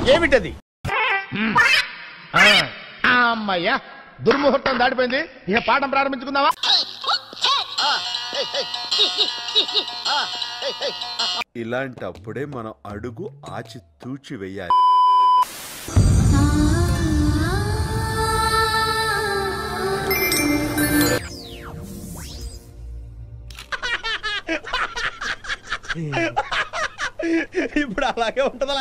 ఏమిటది ఆ, ఆ, అమ్మయ్యా దుర్ముహూర్తం దాటిపోయింది ఇక పాఠం ప్రారంభించుకుందామా ఇలాంటప్పుడే మనం అడుగు ఆచి తూచి వెయ్యాలి ఇప్పుడు అలాగే ఉంటదా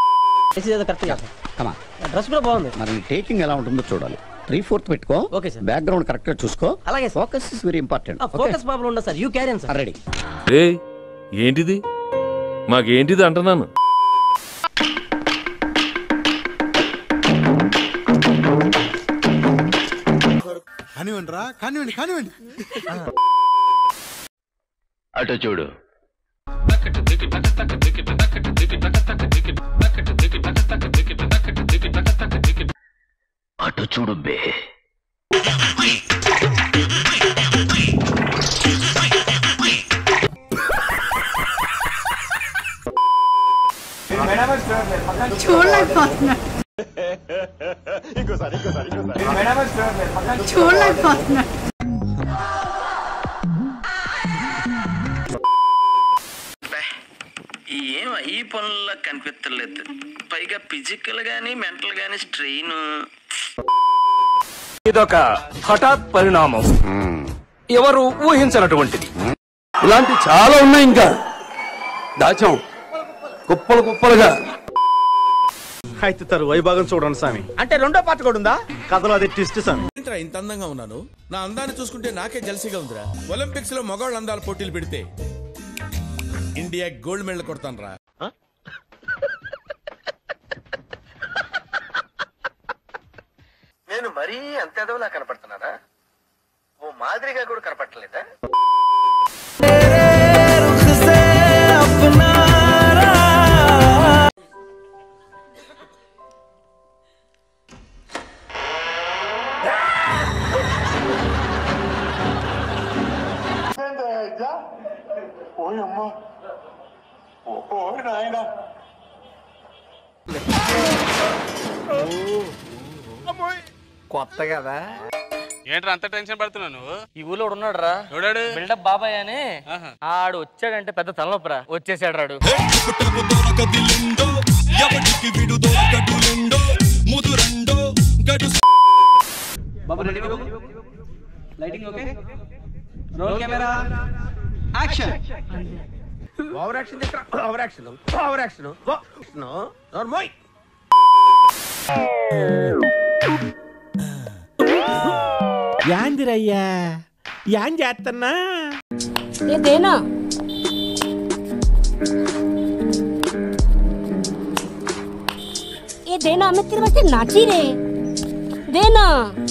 కమా డ్రెస్ కూడా బాగుంది మరి టేకింగ్ ఎలా ఉంటుందో చూడాలి త్రీ ఫోర్త్ పెట్టుకో ఓకే సార్. బ్యాక్గ్రౌండ్ కరెక్ట్ గా చూసుకో అలాగే sir. Focus is very important focus problem ఉండదు sir you carry on sir ready ఏయ్ ఏంటిది మాకేంటిది అంటున్నాను కానివ్వండి రా కానివ్వండి కానివ్వండి అటు చూడు అటు చూడు బే చూడలేకపోతున్నా చూడలేకపోతున్నా ఏం ఈ పనుల్లో కనిపించలేదు పైగా ఫిజికల్ గానీ మెంటల్ గానీ స్ట్రెయిన్ ఇదొక హఠాత్ పరిణామం ఎవరు ఊహించినటువంటిది ఇలాంటి చాలా ఉన్నాయి ఇంకా దాచాం కుప్పలు కుప్పలుగా అయితే తరు వైభాగం చూడండి స్వామి అంటే రెండో పాట కూడా ఉందా కథలో అది ట్విస్ట్ స్వామి ఏంట్రా ఇంత అందంగా ఉన్నాను నా అందాన్ని చూసుకుంటే నాకే జలసిగా ఉందిరా ఒలింపిక్స్ లో మగవాళ్ళ అందాల పోటీలు పెడితే ఇండియా గోల్డ్ మెడల్ కొడతాను రా నేను మరీ అంత ఎదవలా కనపడుతున్నారా ఓ మాదిరిగా కూడా కనపడలేదా కొత్త కదా ఏంట్రా అంత టెన్షన్ పడుతున్నావు నువ్వు ఈ ఊళ్ళో ఉన్నాడు రా ఎవడాడు బిల్డప్ బాబాయ్ అని ఆడు వచ్చాడంటే పెద్ద తలనొప్పరా వచ్చేసాడు రాడు over action over action over action నోర్మోయ్ యాందిరయ్యా యాం చేస్తున్నా ఏదేనా ये देना मैं तेरे वास्ते नाची रे देना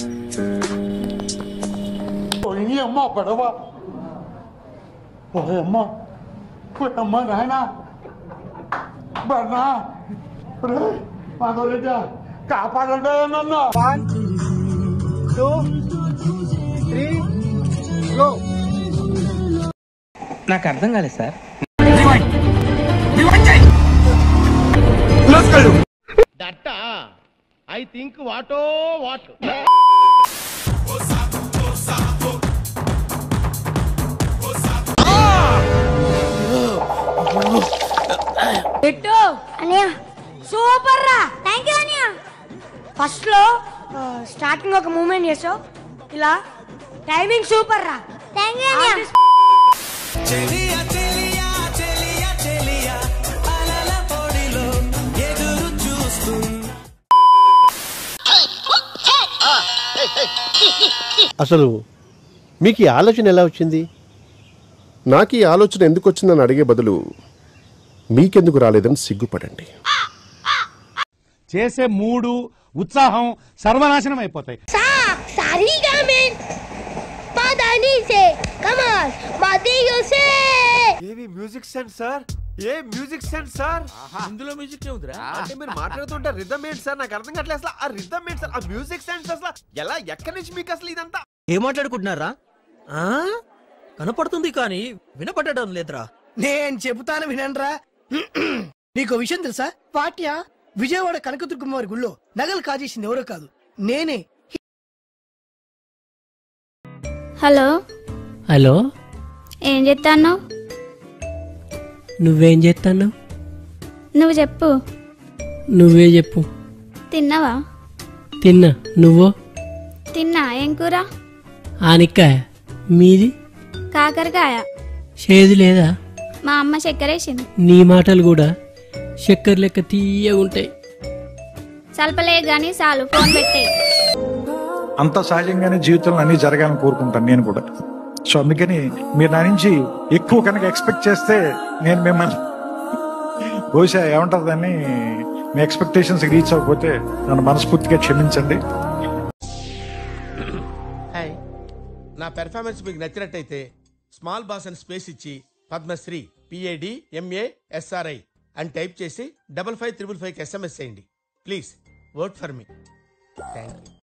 నాకు అర్థం కాలేదు sir that I think what what పెట్టు అనియా సూపర్ రా థ్యాంక్ యూ అనియా ఫస్ట్ లో స్టార్టింగ్ ఒక మూమెంట్ చేసావు ఇలా టైమింగ్ సూపర్ రా థ్యాంక్ యూ అనియా అసలు మీకు ఈ ఆలోచన ఎలా వచ్చింది నాకు ఈ ఆలోచన ఎందుకు వచ్చిందని అడిగే బదులు మీకెందుకు రాలేదని సిగ్గుపడండి చేసే మూడు ఉత్సాహం సర్వనాశనం అయిపోతాయి సారీగా మెన్ పదని సే కమాల్ మదియో సే ఏవి మ్యూజిక్ సెన్స్ సార్ ఏ మ్యూజిక్ సెన్స్ సార్ ఇందులో మ్యూజిక్ ఉందిరా అంటే మీరు మాట్లాడుతుంటే రిథమ్ ఏంటి సార్ నాకు అర్థం కావట్లేదు అసలు ఆ రిథమ్ ఏంటి సార్ ఆ మ్యూజిక్ సెన్స్ అసలు ఎలా ఎక్కడి నుంచి మీకు అసలు ఇదంతా ఏం మాట్లాడుకుంటున్నారా కనపడుతుంది కానీ వినపడడం లేదురా నేను చెబుతాను వినండ్రా నీకు విషయం తెలుసా పాట్యా విజయవాడ కనకదుర్గమ్మ వారి గుళ్ళో నగలు కాజేసింది ఎవరో కాదు నేనే హలో హలో ఏం చెప్తాను నువ్వేం చేస్తాను నువ్వు చెప్పు నువ్వే చెప్పు తిన్నావా తిన్నా నువ్వు తిన్నా ఏం కూర ఆనిక్కాయ మీది కాకరకాయ చేదు లేదా మా అమ్మ చక్కెర వేసింది నీ మాటలు కూడా చక్కెర లెక్క తీయగా ఉంటాయి సల్పలే గాని చాలు ఫోన్ పెట్టే అంత సహజంగానే జీవితంలో అన్ని జరగాలని కోరుకుంటాను నేను కూడా సో అందుకని మీరు నా నుంచి ఎక్కువ కనుక ఎక్స్పెక్ట్ చేస్తే నేను మిమ్మల్ని బహుశా ఏమంటారు దాన్ని మీ ఎక్స్పెక్టేషన్స్ రీచ్ అవ్వకపోతే నన్ను మనస్ఫూర్తిగా క్షమించండి హాయ్ నా పెర్ఫార్మెన్స్ మీకు నచ్చినట్టయితే స్మాల్ బాస్ అని స్పేస్ ఇచ్చి పద్మశ్రీ పిఏడి ఎంఏ ఎస్ఆర్ఐ అని టైప్ చేసి డబల్ ఫైవ్ త్రిబుల్ ఫైవ్కి ఎస్ఎంఎస్ చేయండి please work for me thank you